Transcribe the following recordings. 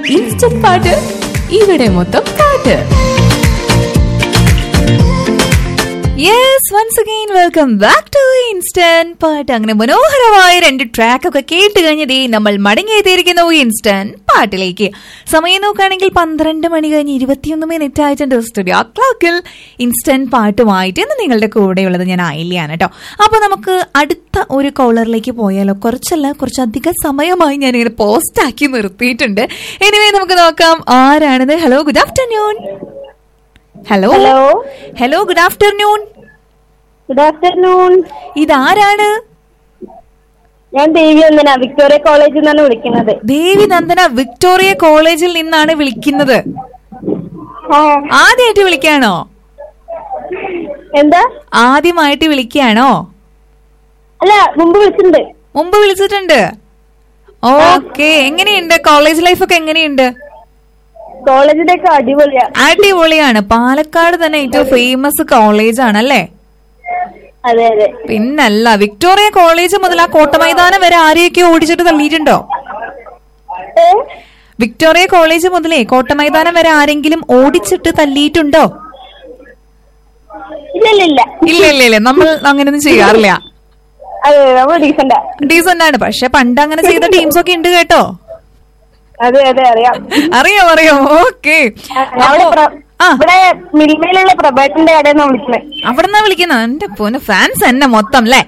Instant പാട്ട് ഇവിടെ മൊത്തം പാട്ട് yes once again welcome back to instant പാട്ട് അങ്ങനെ മനോഹരമായ രണ്ട് ട്രാക്ക് ഒക്കെ കേട്ട് കഴിഞ്ഞതേ നമ്മൾ മടങ്ങിയെത്തിയിരിക്കുന്നു ഇൻസ്റ്റന്റ് പാട്ടിലേക്ക് സമയം നോക്കുകയാണെങ്കിൽ പന്ത്രണ്ട് മണി കഴിഞ്ഞ് ഇരുപത്തിയൊന്ന് മിനിറ്റ് ആയിട്ടുണ്ട് സ്റ്റുഡിയോ ക്ലോക്കിൽ ഇൻസ്റ്റന്റ് പാട്ടുമായിട്ട് ഇന്ന് നിങ്ങളുടെ കൂടെയുള്ളത് ഞാൻ ആയില്ലാണ് കേട്ടോ അപ്പൊ നമുക്ക് അടുത്ത ഒരു കോളറിലേക്ക് പോയാലോ കുറച്ചല്ല കുറച്ചധികം സമയമായി ഞാൻ ഇങ്ങനെ പോസ്റ്റ് ആക്കി നിർത്തിയിട്ടുണ്ട് എനിവേ നമുക്ക് നോക്കാം ആരാണെന്ന് hello good afternoon hello hello hello good afternoon good afternoon ഇതാരാണ് ഞാൻ ദേവി ഒന്നിന വിക്ടോറിയ കോളേജിൽ നിന്നാണ് വിളിക്കുന്നത് ദേവി നന്ദന വിക്ടോറിയ കോളേജിൽ നിന്നാണ് വിളിക്കുന്നത് ആ, ആദ്യമായിട്ട് വിളിക്കാണോ എന്താ ആദ്യമായിട്ട് വിളിക്കാണോ അല്ല മുമ്പ് വിളിച്ചിട്ടുണ്ട് മുമ്പ് വിളിച്ചിട്ടുണ്ട് ഓക്കെ എങ്ങനെയുണ്ട് കോളേജ് ലൈഫ് ഒക്കെ എങ്ങനെയുണ്ട് കോളേജിന്റെ ഒക്കെ അടിപൊളിയാ അടിപൊളിയാണ് പാലക്കാട് തന്നെ ഏറ്റവും ഫേമസ് കോളേജ് ആണല്ലേ അതെ അതെ പിന്നല്ല വിക്ടോറിയ കോളേജ് മുതൽ ആ കോട്ടമൈതാനം വരെ ആരെയൊക്കെ ഓടിച്ചിട്ട് തള്ളിയിട്ടുണ്ടോ ഏ? വിക്ടോറിയ കോളേജ് മുതലേ കോട്ടമൈതാനം വരെ ആരെങ്കിലും ഓടിച്ചിട്ട് തല്ലിയിട്ടുണ്ടോ ഇല്ല ഇല്ല ഇല്ല ഇല്ല ഇല്ല ഇല്ല നമ്മൾ അങ്ങനെയൊന്നും ചെയ്യാറില്ല അതെ നമ്മൾ ഡീസന്റാ ഡീസന്റ് ആണ് പക്ഷെ പണ്ട് അങ്ങനെ ചെയ്ത ടീംസ് ഒക്കെ ഉണ്ട് കേട്ടോ അതെ അതെ അറിയാം അറിയോ അറിയോ ഓക്കെ ആ, അവിടെ പ്ര- ആ ഇവിടെ മിൽമയിലുള്ള പ്രഭാത്തിന്റെ കടയിൽ നിന്ന് വിളിക്കുന്നത് അവിടെന്നാ വിളിക്കുന്നത് എന്റെ പോന് ഫാൻസ് എന്നെ മൊത്തം അല്ലേ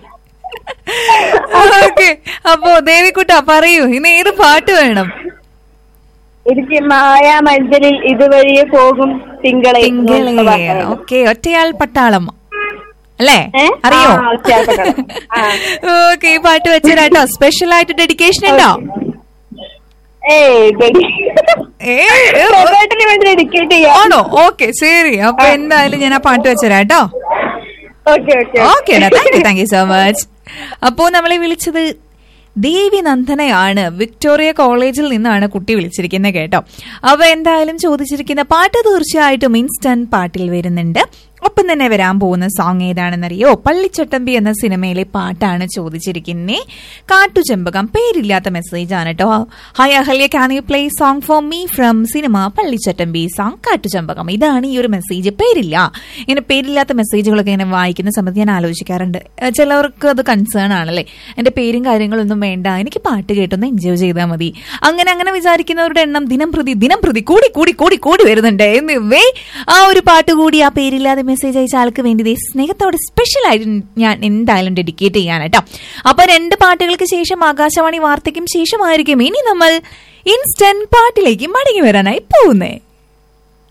ഓക്കെ അപ്പോ ദേവിക്കുട്ട പറയൂ ഇന്ന് ഏത് പാട്ട് വേണം എനിക്ക് മായ മഞ്ചലിൽ ഇതുവഴിയെ പോകും തിങ്കളെ തിങ്കളേ ഓക്കെ ഒറ്റയാൾ പട്ടാളം അല്ലേ ഏ? അറിയോ ആ, ഒറ്റയാൾ പട്ടാളം. ആ. ഓക്കെ ഈ പാട്ട് വെച്ചതാട്ടോ സ്പെഷ്യൽ ആയിട്ട് ഡെഡിക്കേഷൻ ഉണ്ടോ ഏയ് ഏ ഏ, പ്രഭാട്ടിന് വേണ്ടി ഡെഡിക്കേറ്റ് ചെയ്യാം ആണോ ഓക്കെ ശരി അപ്പൊ എന്തായാലും ഞാൻ ആ പാട്ട് വെച്ചരാട്ടോ okay okay okay thank you thank you so much അപ്പോ നമ്മളെ വിളിച്ചത് ദേവി നന്ദനയാണ് വിക്ടോറിയ കോളേജിൽ നിന്നാണ് കുട്ടി വിളിച്ചിരിക്കുന്നത് കേട്ടോ അപ്പൊ എന്തായാലും ചോദിച്ചിരിക്കുന്ന പാട്ട് തീർച്ചയായിട്ടും ഇൻസ്റ്റന്റ് പാട്ടിൽ വരുന്നുണ്ട് ഒപ്പം തന്നെ വരാൻ പോകുന്ന സോങ് ഏതാണെന്നറിയോ പള്ളിച്ചട്ടമ്പി എന്ന സിനിമയിലെ പാട്ടാണ് ചോദിച്ചിരിക്കുന്നേ കാട്ടുചെമ്പകം പേരില്ലാത്ത മെസ്സേജ് ആണ് കേട്ടോ hi Ahalya can you play song for me from cinema Pallichattambi song Kattuchembakam ഇതാണ് ഈ ഒരു മെസ്സേജ് പേരില്ല ഇങ്ങനെ പേരില്ലാത്ത മെസ്സേജുകളൊക്കെ ഇങ്ങനെ വായിക്കുന്ന സമയത്ത് ഞാൻ ആലോചിക്കാറുണ്ട് ഏഹ് ചിലവർക്ക് അത് കൺസേൺ ആണല്ലേ എന്റെ പേരും കാര്യങ്ങളൊന്നും വേണ്ട എനിക്ക് പാട്ട് കേട്ടൊന്ന് എൻജോയ് ചെയ്താൽ മതി അങ്ങനെ അങ്ങനെ വിചാരിക്കുന്നവരുടെ എണ്ണം ദിനം പ്രതി ദിനം പ്രതി കൂടി കൂടി കൂടി കൂടി വരുന്നുണ്ട് എന്നിവേ ആ ഒരു പാട്ട് കൂടി ആ പേരില്ലാതെ മെസ്സേജ് അയച്ച ആൾക്ക് വേണ്ടി ദേ സ്നേഹത്തോടെ സ്പെഷ്യൽ ആയിട്ട് ഞാൻ എന്തായാലും ഡെഡിക്കേറ്റ് ചെയ്യാൻ കേട്ടോ അപ്പൊ രണ്ട് പാട്ടുകൾക്ക് ശേഷം ആകാശവാണി വാർത്തയ്ക്കും ശേഷമായിരിക്കും ഇനി നമ്മൾ ഇൻസ്റ്റന്റ് പാട്ടിലേക്ക് മടങ്ങി വരാനായി പോകുന്നേ